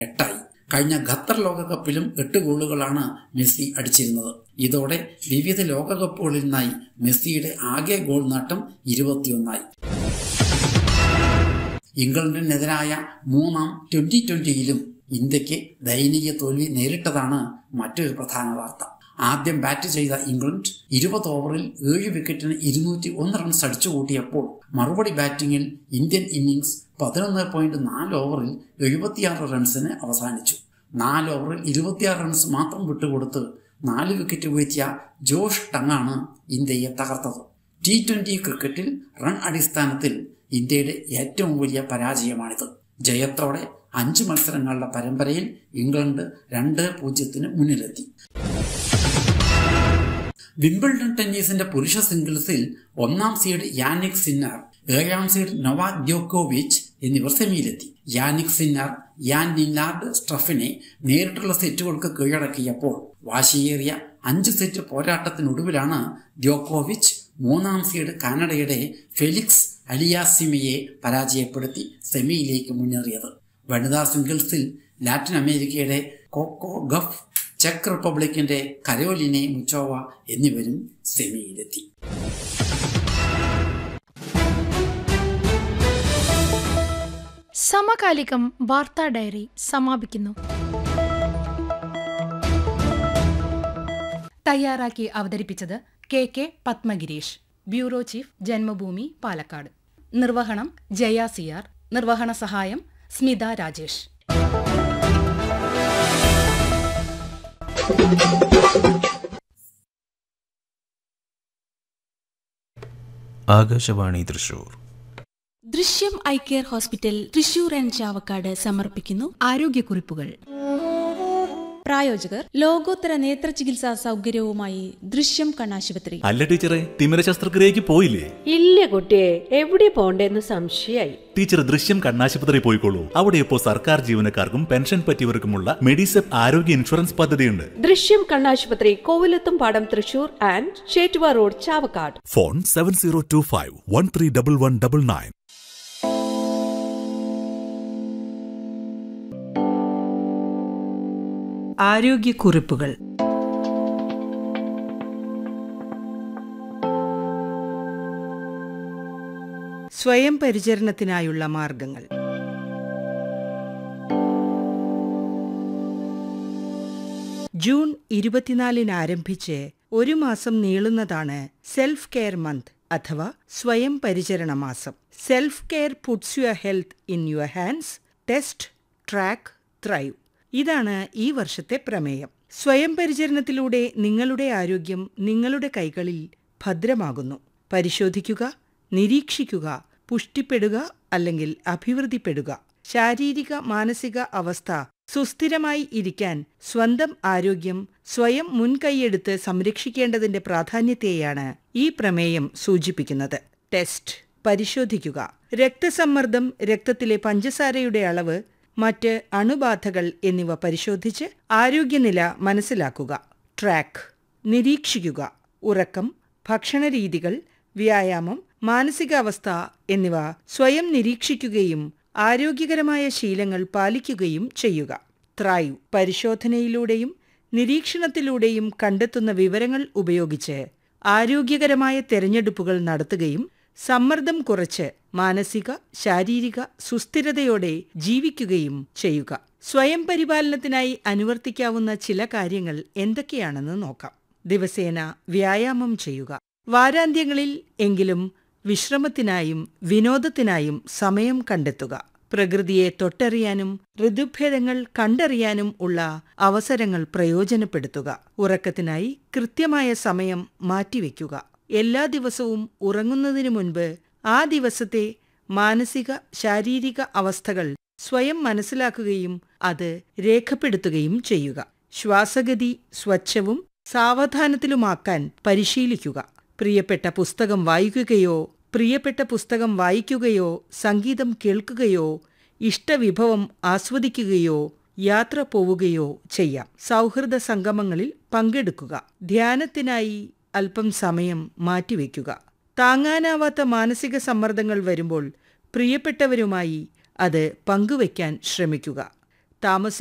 എട്ടായി കഴിഞ്ഞ ഖത്തർ ലോകകപ്പിലും എട്ട് ഗോളുകളാണ് മെസ്സി അടിച്ചിരുന്നത് ഇതോടെ വിവിധ ലോകകപ്പുകളിൽ നിന്നായി മെസ്സിയുടെ ആകെ ഗോൾ നേട്ടം ഇരുപത്തിയൊന്നായി ഇംഗ്ലണ്ടിനെതിരായ മൂന്നാം ട്വന്റി ട്വന്റിയിലും ഇന്ത്യക്ക് ദയനീയ തോൽവി നേരിട്ടതാണ് മറ്റൊരു പ്രധാന വാർത്ത ആദ്യം ബാറ്റ് ചെയ്ത ഇംഗ്ലണ്ട് ഇരുപത് ഓവറിൽ ഏഴ് വിക്കറ്റിന് ഇരുന്നൂറ്റി ഒന്ന് റൺസ് അടിച്ചുകൂട്ടിയപ്പോൾ മറുപടി ബാറ്റിംഗിൽ ഇന്ത്യൻ ഇന്നിംഗ്സ് പതിനൊന്ന് പോയിന്റ് നാല് ഓവറിൽ എഴുപത്തിയാറ് റൺസിന് അവസാനിച്ചു നാല് ഓവറിൽ ഇരുപത്തിയാറ് റൺസ് മാത്രം വിട്ടുകൊടുത്ത് നാല് വിക്കറ്റ് വീഴ്ത്തിയ ജോഷ് ടങ്ങാണ് ഇന്ത്യയെ തകർത്തത് ടി ട്വന്റി ക്രിക്കറ്റിൽ റൺ അടിസ്ഥാനത്തിൽ ഇന്ത്യയുടെ ഏറ്റവും വലിയ പരാജയമാണിത് ജയത്തോടെ അഞ്ച് മത്സരങ്ങളുടെ പരമ്പരയിൽ ഇംഗ്ലണ്ട് രണ്ട് പൂജ്യത്തിന് മുന്നിലെത്തി വിംബിൾഡൺ ടെന്നീസിന്റെ പുരുഷ സിംഗിൾസിൽ ഒന്നാം സീഡ് യാനിക് സിന്നർ ഏഴാം സീഡ് നൊവാക് ദ്യോക്കോവിച്ച് എന്നിവർ സെമിയിലെത്തി യാനിക് സിന്നർ യാൻ നിന്നാർഡ് സ്ട്രഫിനെ നേരിട്ടുള്ള സെറ്റുകൾക്ക് കീഴടക്കിയപ്പോൾ വാശിയേറിയ അഞ്ച് സെറ്റ് പോരാട്ടത്തിനൊടുവിലാണ് ദ്യോക്കോവിച്ച് മൂന്നാം സീഡ് കാനഡയുടെ ഫെലിക്സ് അലിയാസിമയെ പരാജയപ്പെടുത്തി സെമിയിലേക്ക് മുന്നേറിയത് വനിതാ സിംഗിൾസിൽ ലാറ്റിൻ അമേരിക്കയുടെ കോക്കോ ഗഫ് ചെക്ക് റിപ്പബ്ലിക്കിന്റെ കരോലിനെ മുച്ചോവ എന്നിവരും സെമിയിലെത്തി സമകാലികം വാർത്താ ഡയറി സമാപിക്കുന്നു തയ്യാറാക്കി അവതരിപ്പിച്ചത് K K Padmagireesh bureau chief Janmabhumi Palakkad നിർവഹണം ജയ സിയാർ നിർവഹണ സഹായം Smitha Rajesh Akashvani Thrissur Drishyam eye care hospital Thrissur and Chavakkad സമർപ്പിക്കുന്നു ആരോഗ്യക്കുറിപ്പുകൾ പ്രായോജകർ ലോകോത്തര നേത്ര ചികിത്സാ സൗകര്യവുമായി ദൃശ്യം കണ്ണാശുപത്രി അല്ല ടീച്ചറെ തിമിര ശസ്ത്രക്രിയക്ക് പോയില്ലേ ഇല്ല കുട്ടിയെ എവിടെ പോണ്ടേന്ന് സംശയായി ടീച്ചർ ദൃശ്യം കണ്ണാശുപത്രി പോയിക്കോളൂ അവിടെ ഇപ്പോൾ സർക്കാർ ജീവനക്കാർക്കും പെൻഷൻ പറ്റിയവർക്കുമുള്ള മെഡിസെപ്പ് ആരോഗ്യ ഇൻഷുറൻസ് പദ്ധതിയുണ്ട് ദൃശ്യം കണ്ണാശുപത്രി കോവിലത്തും പാടം Thrissur and Chettuva road Chavakkad phone seven zero two five one three double one double nine ആരോഗ്യക്കുറിപ്പുകൾ സ്വയം പരിചരണത്തിനായുള്ള മാർഗങ്ങൾ ജൂൺ ഇരുപത്തിനാലിന് ആരംഭിച്ച് ഒരു മാസം നീളുന്നതാണ് സെൽഫ് കെയർ മന്ത് അഥവാ സ്വയം പരിചരണ മാസം self care puts your health in your hands test track thrive ഇതാണ് ഈ വർഷത്തെ പ്രമേയം സ്വയം പരിചരണത്തിലൂടെ നിങ്ങളുടെ ആരോഗ്യം നിങ്ങളുടെ കൈകളിൽ ഭദ്രമാകുന്നു പരിശോധിക്കുക നിരീക്ഷിക്കുക പുഷ്ടിപ്പെടുക അല്ലെങ്കിൽ അഭിവൃദ്ധിപ്പെടുക ശാരീരിക മാനസിക അവസ്ഥ സുസ്ഥിരമായി ഇരിക്കാൻ സ്വന്തം ആരോഗ്യം സ്വയം മുൻകൈയെടുത്ത് സംരക്ഷിക്കേണ്ടതിന്റെ പ്രാധാന്യത്തെയാണ് ഈ പ്രമേയം സൂചിപ്പിക്കുന്നത് ടെസ്റ്റ് പരിശോധിക്കുക രക്തസമ്മർദ്ദം രക്തത്തിലെ പഞ്ചസാരയുടെ അളവ് മറ്റ് അണുബാധകൾ എന്നിവ പരിശോധിച്ച് ആരോഗ്യനില മനസ്സിലാക്കുക ട്രാക്ക് നിരീക്ഷിക്കുക ഉറക്കം ഭക്ഷണരീതികൾ വ്യായാമം മാനസികാവസ്ഥ എന്നിവ സ്വയം നിരീക്ഷിക്കുകയും ആരോഗ്യകരമായ ശീലങ്ങൾ പാലിക്കുകയും ചെയ്യുക ത്രൈവ് പരിശോധനയിലൂടെയും നിരീക്ഷണത്തിലൂടെയും കണ്ടെത്തുന്ന വിവരങ്ങൾ ഉപയോഗിച്ച് ആരോഗ്യകരമായ തെരഞ്ഞെടുപ്പുകൾ നടത്തുകയും സമ്മർദ്ദം കുറച്ച് മാനസിക ശാരീരിക സുസ്ഥിരതയോടെ ജീവിക്കുകയും ചെയ്യുക സ്വയം പരിപാലനത്തിനായി അനുവർത്തിക്കാവുന്ന ചില കാര്യങ്ങൾ എന്തൊക്കെയാണെന്ന് നോക്കാം ദിവസേന വ്യായാമം ചെയ്യുക വാരാന്ത്യങ്ങളിൽ എങ്കിലും വിശ്രമത്തിനായും വിനോദത്തിനായും സമയം കണ്ടെത്തുക പ്രകൃതിയെ തൊട്ടറിയാനും ഋതുഭേദങ്ങൾ കണ്ടറിയാനും ഉള്ള അവസരങ്ങൾ പ്രയോജനപ്പെടുത്തുക ഉറക്കത്തിനായി കൃത്യമായ സമയം മാറ്റിവെക്കുക എല്ലാ ദിവസവും ഉറങ്ങുന്നതിനു മുൻപ് ആ ദിവസത്തെ മാനസിക ശാരീരിക അവസ്ഥകൾ സ്വയം മനസ്സിലാക്കുകയും അത് രേഖപ്പെടുത്തുകയും ചെയ്യുക ശ്വാസഗതി സ്വച്ഛവും സാവധാനത്തിലുമാക്കാൻ പരിശീലിക്കുക പ്രിയപ്പെട്ട പുസ്തകം വായിക്കുകയോ പ്രിയപ്പെട്ട പുസ്തകം വായിക്കുകയോ സംഗീതം കേൾക്കുകയോ ഇഷ്ടവിഭവം ആസ്വദിക്കുകയോ യാത്ര പോവുകയോ ചെയ്യാം സൗഹൃദ സംഗമങ്ങളിൽ പങ്കെടുക്കുക ധ്യാനത്തിനായി അല്പം സമയം മാറ്റിവെക്കുക താങ്ങാനാവാത്ത മാനസിക സമ്മർദ്ദങ്ങൾ വരുമ്പോൾ പ്രിയപ്പെട്ടവരുമായി അത് പങ്കുവയ്ക്കാൻ ശ്രമിക്കുക താമസ